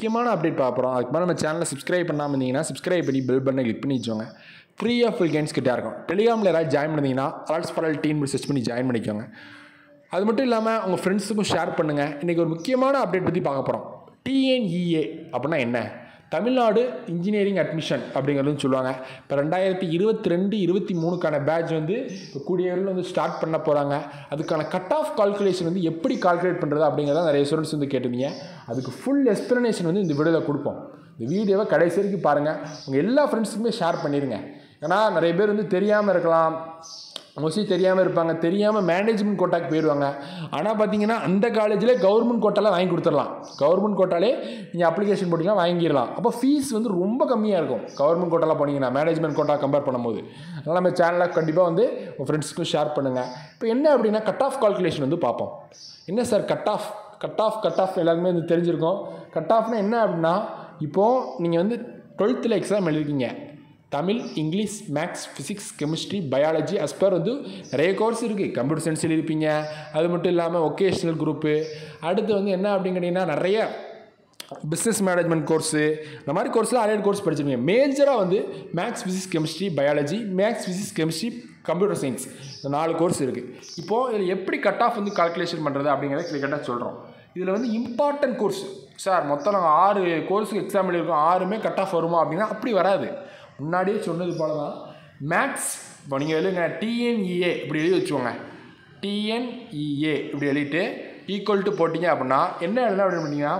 முக்கியமான அப்டேட் பார்க்குறோம் அதுக்கு மேலே நம்ம சேனலை சப்ஸ்கிரைப் பண்ணாமல் இருந்தீங்கன்னா சப்ஸ்கிரைப் பண்ணி பெல் பண்ணி கிளிக் பண்ணி வச்சோங்க ஃப்ரீ ஆஃப் ஃபுல் கேம்ஸ் கிட்டே இருக்கும் டெலிகிராமில் யாராவது ஜாயின் பண்ணிங்கன்னா அலாட்ஸ் ஃபார் டீம் சர்ச் பண்ணி ஜாயின் பண்ணிக்கோங்க அது மட்டும் இல்லாமல் உங்கள் ஃப்ரெண்ட்ஸுக்கும் ஷேர் பண்ணுங்கள் இன்றைக்கி ஒரு முக்கியமான அப்டேட் பற்றி பார்க்க போகிறோம் டிஎன்இஏ அப்படின்னா என்ன தமிழ்நாடு இன்ஜினியரிங் அட்மிஷன் அப்படிங்கிறதுன்னு சொல்லுவாங்க இப்போ ரெண்டாயிரத்தி இருபத்தி ரெண்டு இருபத்தி மூணுக்கான பேட்ச் வந்து இப்போ கூடிய விரைவில் வந்து ஸ்டார்ட் பண்ண போகிறாங்க அதுக்கான கட் ஆஃப் கால்குலேஷன் வந்து எப்படி கால்குலேட் பண்ணுறது அப்படிங்கிறத நிறைய ஸ்டூடெண்ட்ஸ் வந்து கேட்டிருந்தீங்க அதுக்கு ஃபுல் எக்ஸ்ப்ளனேஷன் வந்து இந்த வீடியோவில் கொடுப்போம் இந்த வீடியோவை கடைசி வரைக்கும் பாருங்கள் உங்கள் எல்லா ஃப்ரெண்ட்ஸுக்குமே ஷேர் பண்ணிடுங்க ஏன்னா நிறைய பேர் வந்து தெரியாமல் இருக்கலாம் மோஸ்ட்லி தெரியாமல் இருப்பாங்க தெரியாமல் மேனேஜ்மெண்ட் கோட்டாக்கு போயிடுவாங்க ஆனால் பார்த்தீங்கன்னா அந்த காலேஜில் கவர்மெண்ட் கோட்டாவில் வாங்கி கொடுத்துடலாம் கவர்மெண்ட் கோட்டாலே நீங்கள் அப்ளிகேஷன் போட்டிங்கன்னா வாங்கிடலாம் அப்போ ஃபீஸ் வந்து ரொம்ப கம்மியாக இருக்கும் கவர்மெண்ட் கோட்டாவில் போனீங்கன்னா மேனேஜ்மெண்ட் கோட்டா கம்பேர் பண்ணும்போது அதனால் நம்ம சேனலில் கண்டிப்பாக வந்து உங்கள் ஃப்ரெண்ட்ஸ்க்கும் ஷேர் பண்ணுங்கள் இப்போ என்ன அப்படின்னா கட் ஆஃப் கால்குலேஷன் வந்து பார்ப்போம் என்ன sir cut off cut off cut off எல்லாருமே வந்து தெரிஞ்சிருக்கும் கட் ஆஃப்னா என்ன அப்படின்னா இப்போது நீங்கள் வந்து டுவெல்த்தில் எக்ஸாம் எழுதிருக்கீங்க Tamil English maths physics chemistry biology அஸ்பர் வந்து நிறைய கோர்ஸ் இருக்குது கம்ப்யூட்டர் சயின்ஸ் எழுதிருப்பீங்க அது மட்டும் இல்லாமல் ஒகேஷ்னல் குரூப்பு அடுத்து வந்து என்ன அப்படின்னு கேட்டிங்கன்னா நிறைய பிஸ்னஸ் மேனேஜ்மெண்ட் கோர்ஸு இந்த மாதிரி கோர்ஸில் அரையட் கோர்ஸ் படிச்சிருக்கீங்க மேஜராக வந்து maths physics chemistry biology maths physics chemistry computer science இந்த நாலு கோர்ஸ் இருக்குது இப்போது இதில் எப்படி கட் ஆஃப் வந்து கால்குலேஷன் பண்ணுறது அப்படிங்கிறத கிளிக்கட்டாக சொல்கிறோம் இதில் வந்து இம்பார்ட்டன்ட் கோர்ஸ் சார் மொத்தம் நாங்கள் ஆறு கோர்ஸுக்கு எக்ஸாம் எழுதியிருக்கோம் ஆறுமே கட் ஆஃப் வருமா அப்படின்னா அப்படி வராது முன்னாடியே சொன்னது போல தான் மேக்ஸ் இப்போ நீங்கள் எழுதுங்க டிஎன்இஏ இப்படி எழுதி வச்சுக்கோங்க டிஎன்இஏ இப்படி எழுதிட்டு ஈக்குவல் டு போட்டிங்க அப்படின்னா என்ன எழுதலாம் அப்படின்னு பார்த்தீங்கன்னா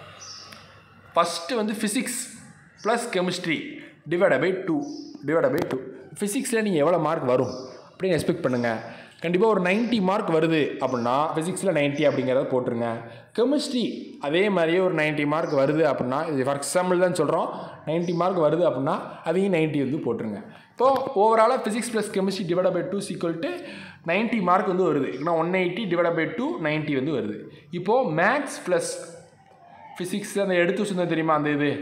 ஃபஸ்ட்டு வந்து physics plus chemistry divide by two divide by two ஃபிசிக்ஸில் நீங்கள் எவ்வளோ மார்க் வரும் அப்படின்னு எக்ஸ்பெக்ட் பண்ணுங்கள் கண்டிப்பாக ஒரு 90 மார்க் வருது அப்படின்னா ஃபிசிக்ஸில் 90 அப்படிங்கிறத போட்டுருங்க கெமிஸ்ட்ரி அதே மாதிரியே ஒரு 90 மார்க் வருது அப்படின்னா இது ஃபார் எக்ஸாம்பிள் தான் சொல்கிறோம் 90 மார்க் வருது அப்படின்னா அதையும் 90 வந்து போட்டுருங்க இப்போது ஓவராலாக physics plus chemistry divide by two equal to ninety mark வந்து வருது ஏன்னா one eighty divide by two ninety வந்து வருது இப்போது மேக்ஸ் ப்ளஸ் ஃபிசிக்ஸ் அந்த எடுத்து வச்சுருந்தா தெரியுமா அந்த இது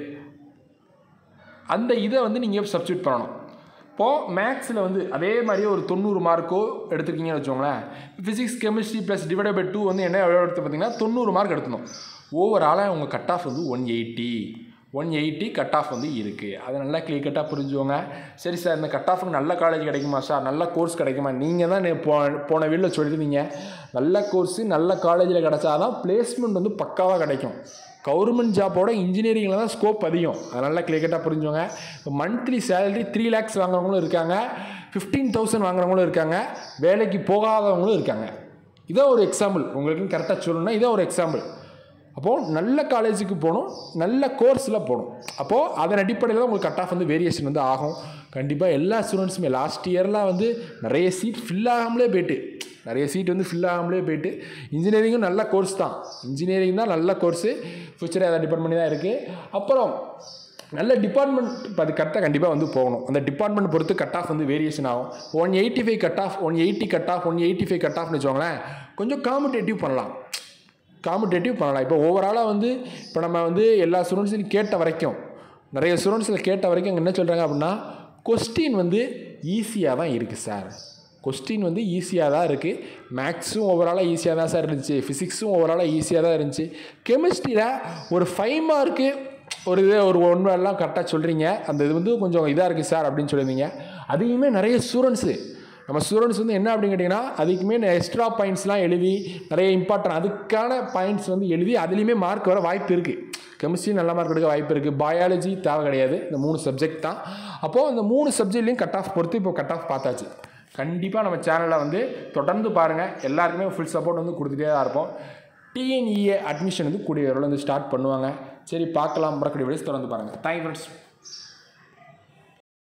அந்த இதை வந்து நீங்கள் சப்ஸ்டியூட் பண்ணணும் இப்போது மேக்ஸில் வந்து அதே மாதிரியே ஒரு தொண்ணூறு மார்க்கோ எடுத்துருக்கீங்கன்னு வச்சுக்கோங்களேன் physics chemistry plus divide by two வந்து என்ன எவ்வளோ எடுத்து பார்த்தீங்கன்னா தொண்ணூறு மார்க் எடுத்துணும் ஓவராலாக உங்கள் கட் ஆஃப் வந்து one eighty one eighty cut off வந்து இருக்குது அதை நல்லா கிளியர் கட்டாக புரிஞ்சுவோங்க சரி சார் இந்த கட் ஆஃபுக்கு நல்ல காலேஜ் கிடைக்குமா சார் நல்ல கோர்ஸ் கிடைக்குமா நீங்கள் தான் நே- போ போன வீடியோவில் சொல்லியிருந்தீங்க நல்ல கோர்ஸு நல்ல காலேஜில் கிடச்சாதான் பிளேஸ்மெண்ட் வந்து பக்காவாக கிடைக்கும் கவர்மெண்ட் ஜாப்போட இன்ஜினியரிங்கில் தான் ஸ்கோப் அதிகம் அது நல்லா கிளியர்கட்டாக புரிஞ்சுங்க இப்போ மந்த்லி சேலரி த்ரீ லேக்ஸ் வாங்குறவங்களும் இருக்காங்க ஃபிஃப்டீன் தௌசண்ட் வாங்குறவங்களும் இருக்காங்க வேலைக்கு போகாதவங்களும் இருக்காங்க இதான் ஒரு எக்ஸாம்பிள் உங்களுக்கு கரெக்டாக சொல்லணும்னா இதான் ஒரு எக்ஸாம்பிள் அப்போது நல்ல காலேஜுக்கு போகணும் நல்ல கோர்ஸில் போகணும் அப்போது அதன் அடிப்படையில் தான் உங்களுக்கு கட் ஆஃப் வந்து வேரியேஷன் வந்து ஆகும் கண்டிப்பாக எல்லா ஸ்டூடெண்ட்ஸுமே லாஸ்ட் இயர்லாம் வந்து நிறைய சீட் ஃபில் ஆகாமலே போயிட்டு நிறைய சீட் வந்து ஃபில் ஆகாமலே போயிட்டு இன்ஜினியரிங்கும் நல்ல கோர்ஸ் தான் இன்ஜினியரிங் தான் நல்ல கோர்ஸு ஃபியூச்சர் அதை டிபெண்ட் பண்ணி தான் இருக்குது அப்புறம் நல்ல டிபார்ட்மெண்ட் இப்போ அது கரெக்டாக கண்டிப்பாக வந்து போகணும் அந்த டிபார்ட்மெண்ட் பொறுத்து கட் ஆஃப் வந்து வேரியேஷன் ஆகும் one eighty five cut off one eighty cut off one eighty five cut ஆஃப்னு வச்சுக்கோங்களேன் கொஞ்சம் காம்படேட்டிவ் பண்ணலாம் காம்படேட்டிவ் பண்ணலாம் இப்போ ஓவராலாக வந்து இப்போ நம்ம வந்து எல்லா ஸ்டூடெண்ட்ஸையும் கேட்ட வரைக்கும் நிறைய ஸ்டூடெண்ட்ஸில் கேட்ட வரைக்கும் அங்கே என்ன சொல்கிறாங்க அப்படின்னா கொஸ்டின் வந்து ஈஸியாக தான் இருக்குது சார் கொஸ்டின் வந்து ஈஸியாக தான் இருக்குது மேக்ஸும் ஓவராலாக ஈஸியாக தான் சார் இருந்துச்சு ஃபிசிக்ஸும் ஓவராலாக ஈஸியாக தான் இருந்துச்சு கெமிஸ்ட்ரியில் ஒரு ஃபைவ் மார்க்கு ஒரு இது ஒரு ஒன்று எல்லாம் கரெக்டாக சொல்கிறீங்க அந்த இது வந்து கொஞ்சம் இதாக இருக்குது சார் அப்படின்னு சொல்லியிருந்தீங்க அதையுமே நிறைய ஸ்டூடெண்ட்ஸு நம்ம ஸ்டூடெண்ட்ஸ் வந்து என்ன அப்படின்னு கேட்டிங்கன்னா அதுக்குமே எக்ஸ்ட்ரா பாயிண்ட்ஸ்லாம் எழுதி நிறைய இம்பார்ட்டன்ட் அதுக்கான பாயிண்ட்ஸ் வந்து எழுதி அதுலேயுமே மார்க் வர வாய்ப்பு இருக்குது கெமிஸ்ட்ரி நல்ல மார்க் எடுக்க வாய்ப்பு இருக்குது பயாலஜி தேவை கிடையாது இந்த மூணு சப்ஜெக்ட் தான் அப்போது இந்த மூணு சப்ஜெக்ட்லேயும் கட் ஆஃப் பொறுத்து இப்போ கட் ஆஃப் பார்த்தாச்சு கண்டிப்பாக நம்ம சேனலில் வந்து தொடர்ந்து பாருங்கள் எல்லாருக்குமே ஃபுல் சப்போர்ட் வந்து கொடுத்துட்டே தான் இருப்போம் டிஎன்இஏ அட்மிஷன் வந்து கூடிய விரைவில் வந்து ஸ்டார்ட் பண்ணுவாங்க சரி பார்க்கலாம் மறக்கடி வீடியோஸ் தொடர்ந்து பாருங்கள் தேங்க் ஃப்ரெண்ட்ஸ்